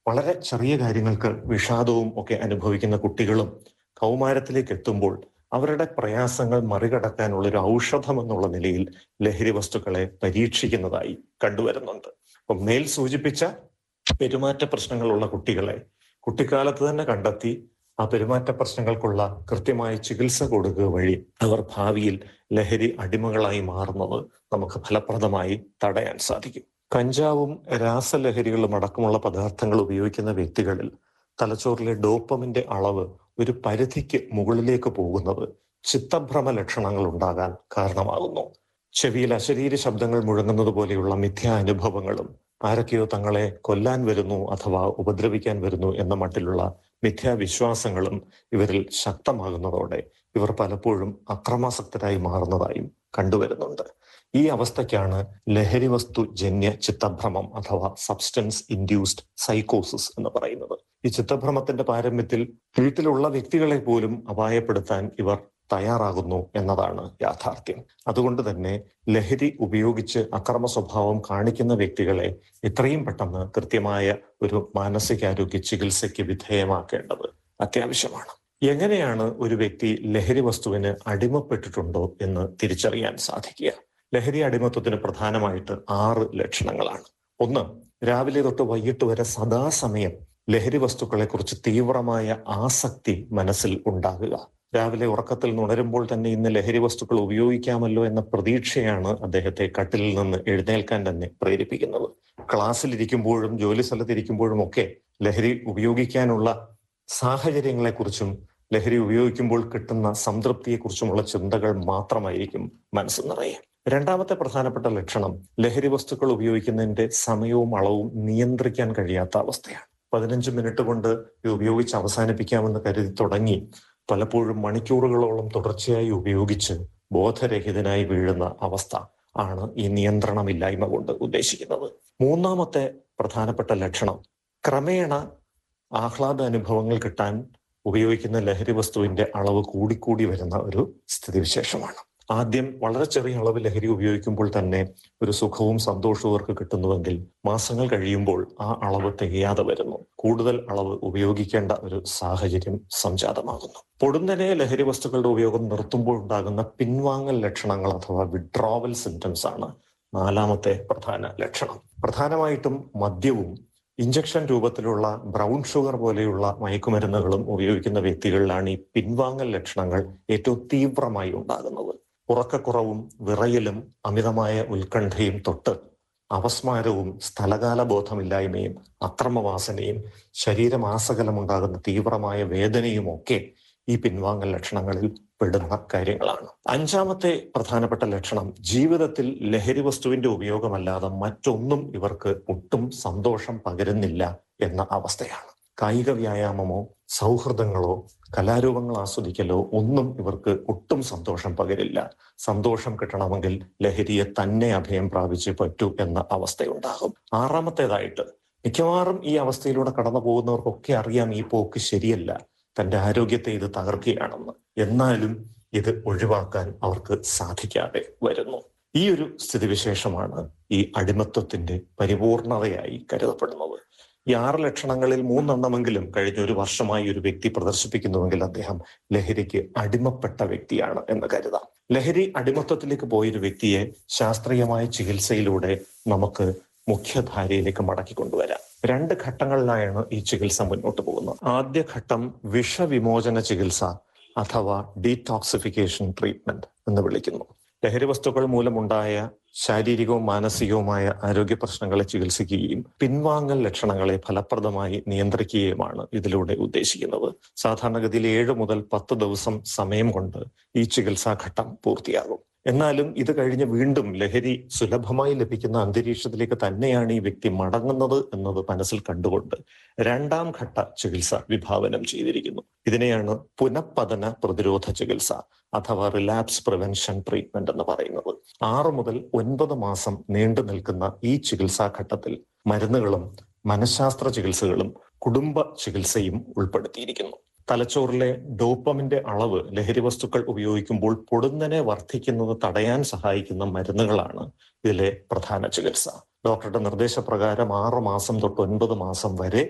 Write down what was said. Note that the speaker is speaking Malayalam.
വളരെ ചെറിയ കാര്യങ്ങൾക്ക് വിഷാദവും ഒക്കെ അനുഭവിക്കുന്ന കുട്ടികളും കൗമാരത്തിലേക്ക് എത്തുമ്പോൾ അവരുടെ പ്രയാസങ്ങൾ മറികടക്കാനുള്ള ഒരു ഔഷധം എന്നുള്ള നിലയിൽ ലഹരി വസ്തുക്കളെ പരീക്ഷിക്കുന്നതായി കണ്ടുവരുന്നുണ്ട് അപ്പം മേൽ സൂചിപ്പിച്ച പെരുമാറ്റ പ്രശ്നങ്ങളുള്ള കുട്ടികളെ കുട്ടിക്കാലത്ത് തന്നെ കണ്ടെത്തി ആ പെരുമാറ്റ പ്രശ്നങ്ങൾക്കുള്ള കൃത്യമായ ചികിത്സ കൊടുക്കുക വഴി അവർ ഭാവിയിൽ ലഹരി അടിമകളായി മാറുന്നത് നമുക്ക് ഫലപ്രദമായി തടയാൻ സാധിക്കും കഞ്ചാവും രാസലഹരികളും അടക്കമുള്ള പദാർത്ഥങ്ങൾ ഉപയോഗിക്കുന്ന വ്യക്തികളിൽ തലച്ചോറിലെ ഡോപ്പമിന്റെ അളവ് ഒരു പരിധിക്ക് മുകളിലേക്ക് പോകുന്നത് ചിത്തഭ്രമ ലക്ഷണങ്ങൾ ഉണ്ടാകാൻ കാരണമാകുന്നു ചെവിയിൽ അശരീര ശബ്ദങ്ങൾ മുഴങ്ങുന്നത് പോലെയുള്ള മിഥ്യാ അനുഭവങ്ങളും ആരൊക്കെയോ തങ്ങളെ കൊല്ലാൻ വരുന്നു അഥവാ ഉപദ്രവിക്കാൻ വരുന്നു എന്ന മട്ടിലുള്ള മിഥ്യാവിശ്വാസങ്ങളും ഇവരിൽ ശക്തമാകുന്നതോടെ ഇവർ പലപ്പോഴും അക്രമാസക്തരായി മാറുന്നതായും കണ്ടുവരുന്നുണ്ട് ഈ അവസ്ഥയ്ക്കാണ് ലഹരി വസ്തു ജന്യ ചിത്തഭ്രമം അഥവാ സബ്സ്റ്റൻസ് ഇൻഡ്യൂസ്ഡ് സൈക്കോസിസ് എന്ന് പറയുന്നത് ഈ ചിത്തഭ്രമത്തിന്റെ പാരമ്യത്തിൽ വീട്ടിലുള്ള വ്യക്തികളെ പോലും അപായപ്പെടുത്താൻ ഇവർ തയ്യാറാകുന്നു എന്നതാണ് യാഥാർത്ഥ്യം അതുകൊണ്ട് തന്നെ ലഹരി ഉപയോഗിച്ച് അക്രമ സ്വഭാവം കാണിക്കുന്ന വ്യക്തികളെ എത്രയും പെട്ടെന്ന് കൃത്യമായ ഒരു മാനസികാരോഗ്യ ചികിത്സയ്ക്ക് വിധേയമാക്കേണ്ടത് അത്യാവശ്യമാണ് എങ്ങനെയാണ് ഒരു വ്യക്തി ലഹരി വസ്തുവിന് അടിമപ്പെട്ടിട്ടുണ്ടോ എന്ന് തിരിച്ചറിയാൻ സാധിക്കുക ലഹരി അടിമത്വത്തിന് പ്രധാനമായിട്ട് ആറ് ലക്ഷണങ്ങളാണ് ഒന്ന് രാവിലെ തൊട്ട് വൈകിട്ട് വരെ സദാസമയം ലഹരി വസ്തുക്കളെ കുറിച്ച് തീവ്രമായ ആസക്തി മനസ്സിൽ ഉണ്ടാകുക രാവിലെ ഉറക്കത്തിൽ നുണരുമ്പോൾ തന്നെ ഇന്ന് ലഹരി വസ്തുക്കൾ ഉപയോഗിക്കാമല്ലോ എന്ന പ്രതീക്ഷയാണ് അദ്ദേഹത്തെ കട്ടിലിൽ നിന്ന് എഴുന്നേൽക്കാൻ തന്നെ പ്രേരിപ്പിക്കുന്നത് ക്ലാസ്സിലിരിക്കുമ്പോഴും ജോലി സ്ഥലത്തിരിക്കുമ്പോഴും ഒക്കെ ലഹരി ഉപയോഗിക്കാനുള്ള സാഹചര്യങ്ങളെക്കുറിച്ചും ലഹരി ഉപയോഗിക്കുമ്പോൾ കിട്ടുന്ന സംതൃപ്തിയെക്കുറിച്ചുമുള്ള ചിന്തകൾ മാത്രമായിരിക്കും മനസ്സ് നിറയെ രണ്ടാമത്തെ പ്രധാനപ്പെട്ട ലക്ഷണം ലഹരി വസ്തുക്കൾ ഉപയോഗിക്കുന്നതിന്റെ സമയവും അളവും നിയന്ത്രിക്കാൻ കഴിയാത്ത അവസ്ഥയാണ് പതിനഞ്ച് മിനിറ്റ് കൊണ്ട് ഇത് ഉപയോഗിച്ച് അവസാനിപ്പിക്കാമെന്ന് കരുതി തുടങ്ങി പലപ്പോഴും മണിക്കൂറുകളോളം തുടർച്ചയായി ഉപയോഗിച്ച് ബോധരഹിതനായി വീഴുന്ന അവസ്ഥ ആണ് ഈ നിയന്ത്രണമില്ലായ്മ കൊണ്ട് ഉദ്ദേശിക്കുന്നത് മൂന്നാമത്തെ പ്രധാനപ്പെട്ട ലക്ഷണം ക്രമേണ ആഹ്ലാദ അനുഭവങ്ങൾ കിട്ടാൻ ഉപയോഗിക്കുന്ന ലഹരി വസ്തുവിന്റെ അളവ് കൂടിക്കൂടി വരുന്ന ഒരു സ്ഥിതിവിശേഷമാണ് ആദ്യം വളരെ ചെറിയ അളവ് ലഹരി ഉപയോഗിക്കുമ്പോൾ തന്നെ ഒരു സുഖവും സന്തോഷവും അവർക്ക് കിട്ടുന്നുവെങ്കിൽ മാസങ്ങൾ കഴിയുമ്പോൾ ആ അളവ് തികയാതെ വരുന്നു കൂടുതൽ അളവ് ഉപയോഗിക്കേണ്ട ഒരു സാഹചര്യം സംജാതമാകുന്നു പൊടുന്നനെ ലഹരി വസ്തുക്കളുടെ ഉപയോഗം നിർത്തുമ്പോൾ ഉണ്ടാകുന്ന പിൻവാങ്ങൽ ലക്ഷണങ്ങൾ അഥവാ വിഡ്രോവൽ സിംറ്റംസ് ആണ് നാലാമത്തെ പ്രധാന ലക്ഷണം പ്രധാനമായിട്ടും മദ്യവും ഇഞ്ചക്ഷൻ രൂപത്തിലുള്ള ബ്രൗൺ ഷുഗർ പോലെയുള്ള മയക്കുമരുന്നുകളും ഉപയോഗിക്കുന്ന വ്യക്തികളിലാണ് ഈ പിൻവാങ്ങൽ ലക്ഷണങ്ങൾ ഏറ്റവും തീവ്രമായി ഉണ്ടാകുന്നത് ഉറക്കക്കുറവും വിറയലും അമിതമായ ഉത്കണ്ഠയും തൊട്ട് അപസ്മാരവും സ്ഥലകാല ബോധമില്ലായ്മയും അക്രമവാസനയും ശരീരമാസകലമുണ്ടാകുന്ന തീവ്രമായ വേദനയും ഒക്കെ ഈ പിൻവാങ്ങൽ ലക്ഷണങ്ങളിൽ പെടുന്ന കാര്യങ്ങളാണ് അഞ്ചാമത്തെ പ്രധാനപ്പെട്ട ലക്ഷണം ജീവിതത്തിൽ ലഹരി വസ്തുവിന്റെ ഉപയോഗമല്ലാതെ മറ്റൊന്നും ഇവർക്ക് ഒട്ടും സന്തോഷം പകരുന്നില്ല എന്ന അവസ്ഥയാണ് കായിക വ്യായാമമോ സൗഹൃദങ്ങളോ കലാരൂപങ്ങൾ ആസ്വദിക്കലോ ഒന്നും ഇവർക്ക് ഒട്ടും സന്തോഷം പകരില്ല സന്തോഷം കിട്ടണമെങ്കിൽ ലഹരിയെ തന്നെ അഭയം പ്രാപിച്ചേ പറ്റൂ എന്ന അവസ്ഥയുണ്ടാകും ആറാമത്തേതായിട്ട് മിക്കവാറും ഈ അവസ്ഥയിലൂടെ കടന്നു പോകുന്നവർക്കൊക്കെ അറിയാം ഈ പോക്ക് ശരിയല്ല തന്റെ ആരോഗ്യത്തെ ഇത് തകർക്കുകയാണെന്ന് എന്നാലും ഇത് ഒഴിവാക്കാൻ അവർക്ക് സാധിക്കാതെ വരുന്നു ഈ ഒരു സ്ഥിതിവിശേഷമാണ് ഈ അടിമത്വത്തിന്റെ പരിപൂർണതയായി കരുതപ്പെടുന്നത് ഈ ആറ് ലക്ഷണങ്ങളിൽ മൂന്നെണ്ണമെങ്കിലും കഴിഞ്ഞ ഒരു വർഷമായി ഒരു വ്യക്തി പ്രദർശിപ്പിക്കുന്നുവെങ്കിൽ അദ്ദേഹം ലഹരിക്ക് അടിമപ്പെട്ട വ്യക്തിയാണ് എന്ന് കരുതാം ലഹരി അടിമത്വത്തിലേക്ക് പോയൊരു വ്യക്തിയെ ശാസ്ത്രീയമായ ചികിത്സയിലൂടെ നമുക്ക് മുഖ്യധാരയിലേക്ക് മടക്കി കൊണ്ടുവരാം രണ്ട് ഘട്ടങ്ങളിലായാണ് ഈ ചികിത്സ മുന്നോട്ട് പോകുന്നത് ആദ്യ ഘട്ടം വിഷവിമോചന ചികിത്സ അഥവാ ഡീടോക്സിഫിക്കേഷൻ ട്രീറ്റ്മെന്റ് എന്ന് വിളിക്കുന്നു ലഹരി വസ്തുക്കൾ മൂലമുണ്ടായ ശാരീരികവും മാനസികവുമായ ആരോഗ്യ പ്രശ്നങ്ങളെ ചികിത്സിക്കുകയും പിൻവാങ്ങൽ ലക്ഷണങ്ങളെ ഫലപ്രദമായി നിയന്ത്രിക്കുകയുമാണ് ഇതിലൂടെ ഉദ്ദേശിക്കുന്നത് സാധാരണഗതിയിൽ ഏഴ് മുതൽ പത്ത് ദിവസം സമയം കൊണ്ട് ഈ ചികിത്സാഘട്ടം പൂർത്തിയാകും എന്നാലും ഇത് കഴിഞ്ഞ് വീണ്ടും ലഹരി സുലഭമായി ലഭിക്കുന്ന അന്തരീക്ഷത്തിലേക്ക് തന്നെയാണ് ഈ വ്യക്തി മടങ്ങുന്നത് എന്നത് മനസ്സിൽ കണ്ടുകൊണ്ട് രണ്ടാം ഘട്ട ചികിത്സ വിഭാവനം ചെയ്തിരിക്കുന്നു ഇതിനെയാണ് പുനഃപതന പ്രതിരോധ ചികിത്സ അഥവാ റിലാപ്സ് പ്രിവെൻഷൻ ട്രീറ്റ്മെന്റ് എന്ന് പറയുന്നത് ആറ് മുതൽ ഒൻപത് മാസം നീണ്ടു നിൽക്കുന്ന ഈ ചികിത്സാ ഘട്ടത്തിൽ മരുന്നുകളും മനഃശാസ്ത്ര ചികിത്സകളും കുടുംബ ചികിത്സയും ഉൾപ്പെടുത്തിയിരിക്കുന്നു തലച്ചോറിലെ ഡോപ്പമിന്റെ അളവ് ലഹരി വസ്തുക്കൾ ഉപയോഗിക്കുമ്പോൾ പൊടുന്നനെ വർദ്ധിക്കുന്നത് തടയാൻ സഹായിക്കുന്ന മരുന്നുകളാണ് ഇതിലെ പ്രധാന ചികിത്സ ഡോക്ടറുടെ നിർദ്ദേശപ്രകാരം ആറ് മാസം തൊട്ട് ഒൻപത് മാസം വരെ